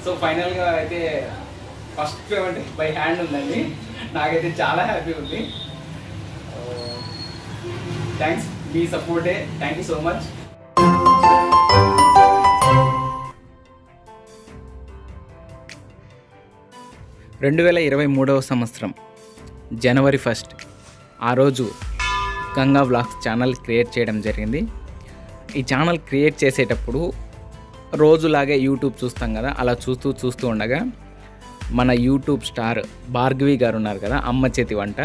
So ఫైనల్గా అయితే first payment by hand ఉందండి నాకైతే చాలా హ్యాపీ ఉంది థ్యాంక్స్ మీ సపోర్టే థ్యాంక్ యూ సో మచ్ రెండు వేల ఇరవై మూడవ సంవత్సరం జనవరి ఫస్ట్ ఆ రోజు గంగా బ్లాగ్స్ ఛానల్ క్రియేట్ చేయడం జరిగింది ఈ ఛానల్ క్రియేట్ చేసేటప్పుడు రోజులాగే యూట్యూబ్ చూస్తాం కదా అలా చూస్తూ చూస్తూ ఉండగా మన యూట్యూబ్ స్టార్ భార్గవి గారు ఉన్నారు కదా అమ్మ చేతి వంట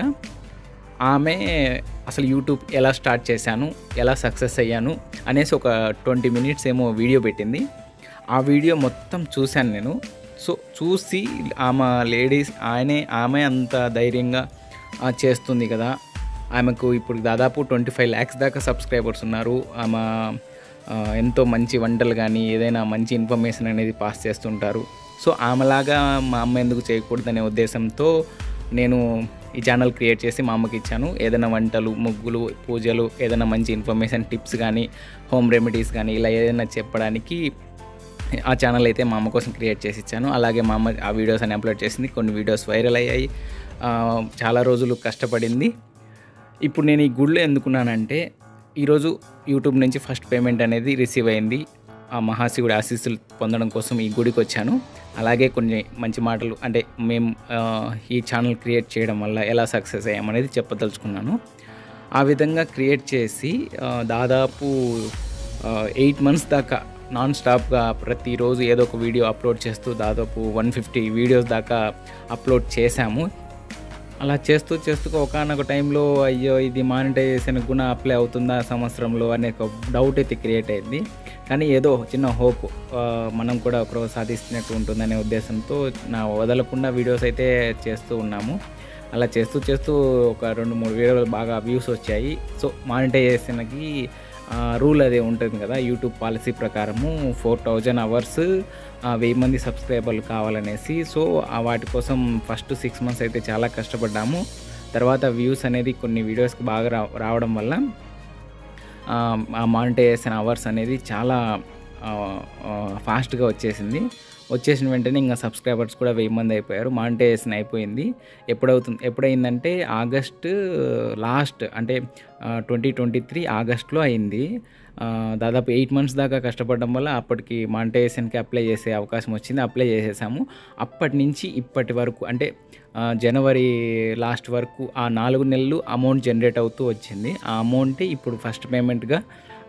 ఆమె అసలు యూట్యూబ్ ఎలా స్టార్ట్ చేశాను ఎలా సక్సెస్ అయ్యాను అనేసి ఒక ట్వంటీ మినిట్స్ ఏమో వీడియో పెట్టింది ఆ వీడియో మొత్తం చూశాను నేను సో చూసి ఆమె లేడీస్ ఆయనే ఆమె అంత ధైర్యంగా ఆ, చేస్తుంది కదా ఆమెకు ఇప్పుడు దాదాపు ట్వంటీ ఫైవ్ ల్యాక్స్ దాకా సబ్స్క్రైబర్స్ ఉన్నారు ఆమె ఆ, ఎంతో మంచి వంటలు కానీ ఏదైనా మంచి ఇన్ఫర్మేషన్ అనేది పాస్ చేస్తుంటారు సో ఆమెలాగా మా అమ్మ ఎందుకు చేయకూడదనే ఉద్దేశంతో నేను ఈ ఛానల్ క్రియేట్ చేసి మా అమ్మకి ఇచ్చాను ఏదైనా వంటలు ముగ్గులు పూజలు ఏదైనా మంచి ఇన్ఫర్మేషన్ టిప్స్ కానీ హోమ్ రెమెడీస్ కానీ ఇలా ఏదైనా చెప్పడానికి ఆ ఛానల్ అయితే మా అమ్మ కోసం క్రియేట్ చేసి ఇచ్చాను అలాగే మా అమ్మ ఆ వీడియోస్ అని అప్లోడ్ చేసింది కొన్ని వీడియోస్ వైరల్ అయ్యాయి ఆ, చాలా రోజులు కష్టపడింది ఇప్పుడు నేను ఈ గుడిలో ఎందుకున్నానంటే ఈరోజు యూట్యూబ్ నుంచి ఫస్ట్ పేమెంట్ అనేది రిసీవ్ అయింది ఆ మహాశివుడి ఆశీస్సులు పొందడం కోసం ఈ గుడికి వచ్చాను అలాగే కొన్ని మంచి మాటలు అంటే మేము ఆ, ఈ ఛానల్ క్రియేట్ చేయడం వల్ల ఎలా సక్సెస్ అయ్యామనేది చెప్పదలుచుకున్నాను ఆ విధంగా క్రియేట్ చేసి ఆ, దాదాపు ఎయిట్ మంత్స్ దాకా నాన్ స్టాప్గా ప్రతిరోజు ఏదో ఒక వీడియో అప్లోడ్ చేస్తూ దాదాపు వన్ ఫిఫ్టీ వీడియోస్ దాకా అప్లోడ్ చేశాము అలా చేస్తూ చేస్తూ ఒకనొక టైంలో అయ్యో ఇది మానిటైజేషన్ కూడా అప్లై అవుతుందా సంవత్సరంలో అనే ఒక డౌట్ అయితే క్రియేట్ అయింది కానీ ఏదో చిన్న హోప్ మనం కూడా ఒకరోజు సాధిస్తున్నట్టు ఉంటుందనే ఉద్దేశంతో నా వదలకుండా వీడియోస్ అయితే చేస్తూ ఉన్నాము అలా చేస్తూ చేస్తూ ఒక రెండు మూడు వీడియోలు బాగా వ్యూస్ వచ్చాయి సో మానిటైజేషన్కి రూల్ అదే ఉంటుంది కదా యూట్యూబ్ పాలసీ ప్రకారము ఫోర్ థౌజండ్ అవర్స్ వెయ్యి మంది సబ్స్క్రైబర్లు కావాలనేసి సో ఆ వాటి కోసం ఫస్ట్ సిక్స్ మంత్స్ అయితే చాలా కష్టపడ్డాము తర్వాత వ్యూస్ అనేది కొన్ని వీడియోస్కి బాగా రా రావడం వల్ల ఆ, ఆ మానిటైజేషన్ అవర్స్ అనేది చాలా ఫాస్ట్గా వచ్చేసింది వచ్చేసిన వెంటనే ఇంకా సబ్స్క్రైబర్స్ కూడా వెయ్యి మంది అయిపోయారు మానిటైజేషన్ అయిపోయింది ఎప్పుడవుతుంది ఎప్పుడైందంటే ఆగస్ట్ లాస్ట్ అంటే ట్వంటీ ట్వంటీ త్రీ ఆగస్ట్లో అయింది ఆ, దాదాపు ఎయిట్ మంత్స్ దాకా కష్టపడడం వల్ల అప్పటికి మానిటైజేషన్కి అప్లై చేసే అవకాశం వచ్చింది అప్లై చేసేసాము అప్పటి నుంచి ఇప్పటి వరకు అంటే ఆ, జనవరి లాస్ట్ వరకు ఆ నాలుగు నెలలు అమౌంట్ జనరేట్ అవుతూ వచ్చింది ఆ అమౌంట్ ఇప్పుడు ఫస్ట్ పేమెంట్గా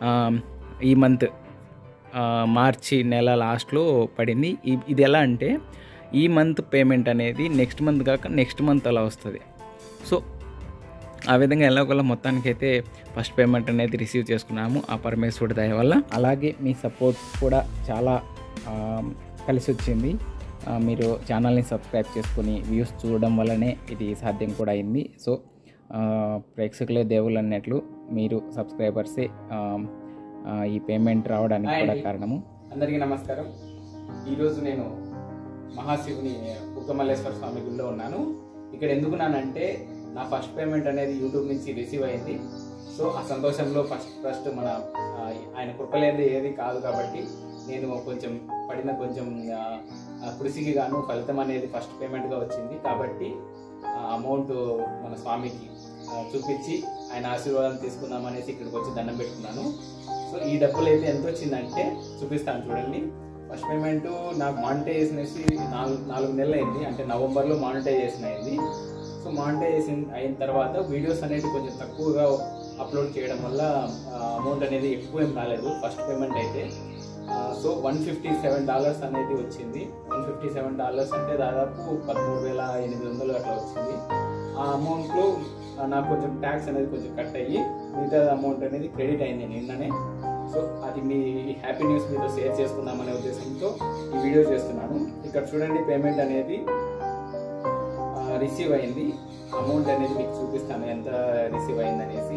ఈ మంత్ ఆ, మార్చి నెల లాస్ట్లో పడింది ఇ- ఇది ఎలా అంటే ఈ మంత్ పేమెంట్ అనేది నెక్స్ట్ మంత్ కాక నెక్స్ట్ మంత్ అలా వస్తుంది సో ఆ విధంగా ఎలాగోలా మొత్తానికైతే ఫస్ట్ పేమెంట్ అనేది రిసీవ్ చేసుకున్నాము ఆ పరమేశ్వరుడి దయ వల్ల అలాగే మీ సపోర్ట్ కూడా చాలా ఆ, కలిసి వచ్చింది ఆ, మీరు ఛానల్ని సబ్స్క్రైబ్ చేసుకుని వ్యూస్ చూడడం వల్లనే ఇది సాధ్యం కూడా అయింది సో ఆ, ప్రేక్షకులే దేవుళ్ళు అన్నట్లు మీరు సబ్స్క్రైబర్సే ఆ, ఆ, ఈ పేమెంట్ రావడానికి కూడా కారణము అందరికీ నమస్కారం ఈరోజు నేను మహాశివుని ఉక్కమల్లేశ్వర స్వామి గుడిలో ఉన్నాను ఇక్కడ ఎందుకున్నానంటే నా ఫస్ట్ పేమెంట్ అనేది యూట్యూబ్ నుంచి రిసీవ్ అయింది సో ఆ సంతోషంలో ఫస్ట్ ఫస్ట్ మన ఆ, ఆయన కృపలేనిది ఏది కాదు కాబట్టి నేను కొంచెం పడిన కొంచెం ఆ, ఆ కృషికి గాను ఫలితం అనేది ఫస్ట్ పేమెంట్గా వచ్చింది కాబట్టి ఆ అమౌంట్ మన స్వామికి ఆ, చూపించి ఆయన ఆశీర్వాదం తీసుకుందాం అనేసి ఇక్కడికి వచ్చి దండం పెట్టుకున్నాను సో ఈ డబ్బులు అయితే ఎంత వచ్చిందంటే చూపిస్తాను చూడండి ఫస్ట్ పేమెంట్ నాకు మానిటైజేషన్ వేసి నాలుగు నాలుగు నెలలు అయింది అంటే నవంబర్లో మానిటైజేషన్ అయింది సో మానిటైజేషన్ అయిన తర్వాత వీడియోస్ అనేది కొంచెం తక్కువగా అప్లోడ్ చేయడం వల్ల అమౌంట్ అనేది ఎక్కువ ఏం రాలేదు ఫస్ట్ పేమెంట్ అయితే so one fifty seven dollars అనేది వచ్చింది వన్ ఫిఫ్టీ సెవెన్ డాలర్స్ అంటే దాదాపు పదమూడు వేల ఎనిమిది వందలు అట్లా వచ్చింది ఆ అమౌంట్లో నాకు కొంచెం ట్యాక్స్ అనేది కొంచెం కట్ అయ్యి మిగతా అమౌంట్ అనేది క్రెడిట్ అయింది నిన్ననే సో అది మీ హ్యాపీ న్యూస్ మీతో షేర్ చేసుకుందామనే ఉద్దేశంతో ఈ వీడియో చేస్తున్నాను ఇక్కడ చూడండి పేమెంట్ అనేది రిసీవ్ అయింది అమౌంట్ అనేది మీకు చూపిస్తాను ఎంత రిసీవ్ అయింది అనేసి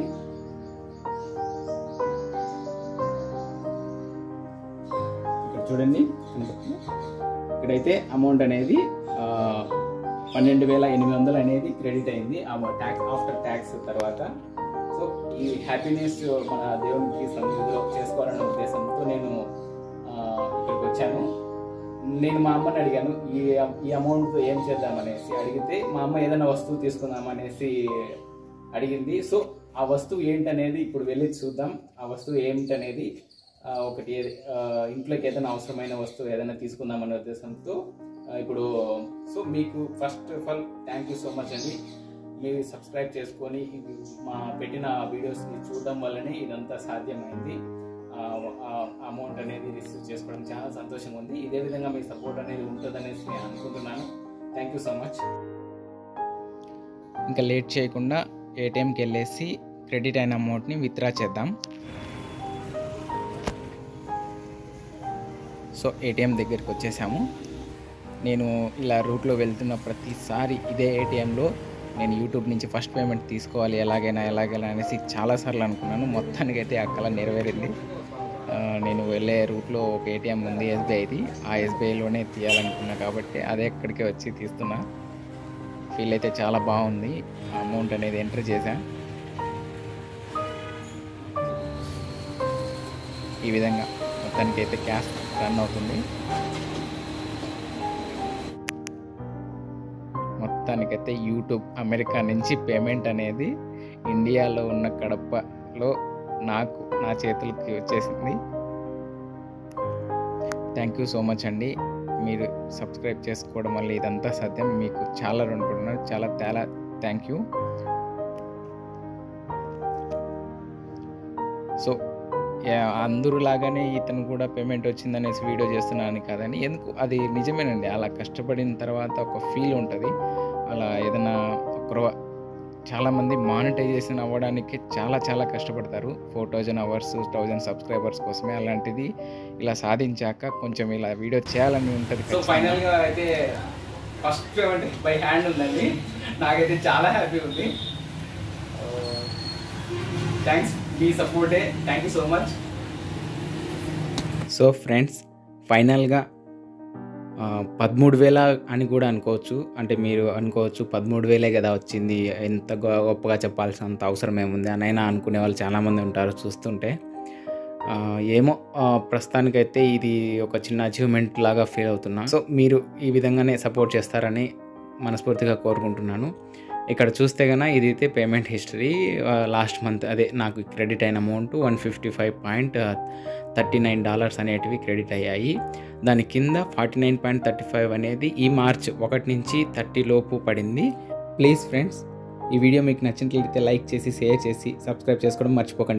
ఇక్కడ చూడండి కనపడుతుందా? ఇక్కడైతే అమౌంట్ అనేది ఆ, పన్నెండు వేల ఎనిమిది వందలు అనేది క్రెడిట్ అయింది ఆ ట్యాక్స్ ఆఫ్టర్ ట్యాక్స్ తర్వాత సో ఈ హ్యాపీనెస్ మన దేవునికి సన్నిధిలో చేసుకోవాలనే ఉద్దేశంతో నేను ఆ, ఇక్కడికి వచ్చాను నేను మా అమ్మని అడిగాను ఈ ఈ అమౌంట్ ఏం చేద్దామనేసి అడిగితే మా అమ్మ ఏదైనా వస్తువు తీసుకుందామనేసి అడిగింది సో ఆ వస్తువు ఏంటనేది ఇప్పుడు వెళ్ళి చూద్దాం ఆ వస్తువు ఏమిటనేది ఆ, ఒకటి ఏది- ఆ, ఇంట్లోకి ఏదైనా అవసరమైన వస్తువు ఏదైనా తీసుకుందామనే ఉద్దేశంతో ఆ, ఇప్పుడు సో మీకు first of all thank you so much అండి మీరు సబ్స్క్రైబ్ చేసుకొని ఇది మా పెట్టిన వీడియోస్ని చూడడం వల్లనే ఇదంతా సాధ్యమైంది అమౌంట్ అనేది రిసీవ్ చేసుకోవడం చాలా సంతోషంగా ఉంది ఇదే విధంగా మీ సపోర్ట్ అనేది ఉంటుందనేసి నేను అనుకుంటున్నాను థ్యాంక్ యూ సో మచ్ ఇంకా లేట్ చేయకుండా ఏటీఎంకి వెళ్ళేసి క్రెడిట్ అయిన అమౌంట్ని విత్డ్రా చేద్దాం సో ఏటీఎం దగ్గరికి వచ్చేసాము నేను ఇలా రూట్లో వెళ్తున్న ప్రతిసారి ఇదే ఏటీఎంలో నేను యూట్యూబ్ నుంచి ఫస్ట్ పేమెంట్ తీసుకోవాలి ఎలాగైనా ఎలాగైనా అనేసి చాలాసార్లు అనుకున్నాను మొత్తానికైతే ఆ కళ నెరవేరింది ఆ, నేను వెళ్ళే రూట్లో ఒక ఏటీఎం ఉంది ఎస్బీఐది ఆ ఎస్బీఐలోనే తీయాలనుకున్నా కాబట్టి అదే ఎక్కడికి వచ్చి తీస్తున్నా ఫీల్ అయితే చాలా బాగుంది ఆ అమౌంట్ అనేది ఎంటర్ చేశా ఈ విధంగా మొత్తానికి అయితే క్యాష్ రన్ అవుతుంది మొత్తానికైతే యూట్యూబ్ అమెరికా నుంచి పేమెంట్ అనేది ఇండియాలో ఉన్న కడపలో నాకు నా చేతులకి వచ్చేసింది థ్యాంక్ యూ సో మచ్ అండి మీరు సబ్స్క్రైబ్ చేసుకోవడం వల్ల ఇదంతా సాధ్యం మీకు చాలా రుణపడున్నారు చాలా చాలా థ్యాంక్ యూ సో యా- అందరూ లాగానే ఇతను కూడా పేమెంట్ వచ్చిందనేసి వీడియో చేస్తున్నాను కాదని ఎందుకు అది నిజమేనండి అలా కష్టపడిన తర్వాత ఒక ఫీల్ ఉంటుంది అలా ఏదైనా ఒక చాలామంది మానిటైజేషన్ అవ్వడానికి చాలా చాలా కష్టపడతారు four thousand hours thousand subscribers కోసమే అలాంటిది ఇలా సాధించాక కొంచెం ఇలా వీడియో చేయాలని ఉంటుంది సో ఫైనల్గా అయితే ఫస్ట్ పేమెంట్ బై హ్యాండ్ ఉందండి నాకైతే చాలా హ్యాపీ ఉంది థ్యాంక్స్ మీ సపోర్టే thank you so much so friends ఫైనల్గా ఆ, పదమూడు వేల అని కూడా అనుకోవచ్చు అంటే మీరు అనుకోవచ్చు పదమూడు వేలే కదా వచ్చింది ఎంత గొ- గొప్పగా చెప్పాల్సినంత అవసరం ఏముంది అనైనా అనుకునే వాళ్ళు చాలామంది ఉంటారు చూస్తుంటే ఆ, ఏమో ఆ, ప్రస్తుతానికైతే ఇది ఒక చిన్న అచీవ్మెంట్ లాగా ఫీల్ అవుతున్నా సో మీరు ఈ విధంగానే సపోర్ట్ చేస్తారని మనస్ఫూర్తిగా కోరుకుంటున్నాను ఇక్కడ చూస్తే కన్నా ఇదైతే పేమెంట్ హిస్టరీ లాస్ట్ మంత్ అదే నాకు క్రెడిట్ అయిన amount one fifty five point thirty nine dollars అనేటివి క్రెడిట్ అయ్యాయి దాని కింద forty nine point thirty five అనేది ఈ మార్చ్ ఒకటి నుంచి థర్టీ లోపు పడింది ప్లీజ్ ఫ్రెండ్స్ ఈ వీడియో మీకు నచ్చినట్లయితే లైక్ చేసి షేర్ చేసి సబ్స్క్రైబ్ చేసుకోవడం మర్చిపోకండి